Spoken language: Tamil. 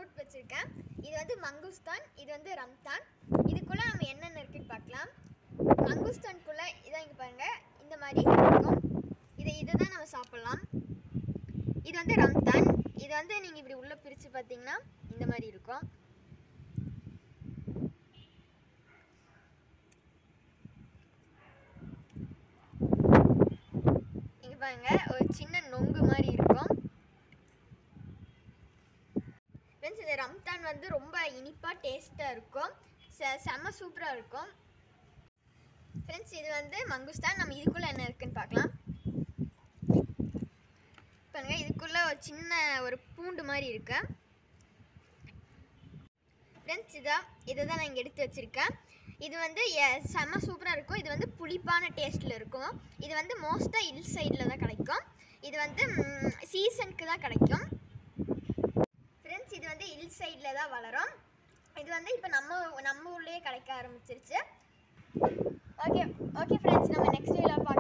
ஃப்ரூட் வச்சுருக்கேன் இது வந்து மங்குஸ்தான் இது வந்து ரம்தான் இதுக்குள்ளே நம்ம என்னென்ன இருக்குன்னு பார்க்கலாம் மங்குஸ்தான்குள்ளே இதான் இங்கே பாருங்கள் இந்த மாதிரி இருக்கும் இதை இதை தான் நம்ம சாப்பிட்லாம் இது வந்து ரம்தான் இது வந்து நீங்கள் இப்படி உள்ளே பிரித்து பார்த்தீங்கன்னா இந்த மாதிரி இருக்கும் இங்க பாருங்க ஒரு சின்ன நொங்கு மாதிரி இருக்கும் ஃப்ரெண்ட்ஸ் இந்த ரம்தான் வந்து ரொம்ப இனிப்பாக டேஸ்ட்டாக இருக்கும் செ செம்ம சூப்பராக இருக்கும் ஃப்ரெண்ட்ஸ் இது வந்து மங்குஸ்தான் நம்ம இதுக்குள்ளே என்ன இருக்குன்னு பார்க்கலாம் பாருங்க இதுக்குள்ளே ஒரு சின்ன ஒரு பூண்டு மாதிரி இருக்கு ஃப்ரெண்ட்ஸ் இதான் இதை தான் நான் இங்கே எடுத்து வச்சுருக்கேன் இது வந்து எ- செம்ம சூப்பராக இருக்கும் இது வந்து புளிப்பான டேஸ்ட்டில் இருக்கும் இது வந்து மோஸ்ட்டாக ஹில் சைடில் தான் கிடைக்கும் இது வந்து சீசனுக்கு தான் கிடைக்கும் ஃப்ரெண்ட்ஸ் இது வந்து ஹில் சைடில் தான் வளரும் இது வந்து இப்போ நம்ம நம்ம ஊர்லேயே கிடைக்க ஆரம்பிச்சிருச்சு ஓகே ஓகே ஃப்ரெண்ட்ஸ் நம்ம நெக்ஸ்ட் வீடியோவில்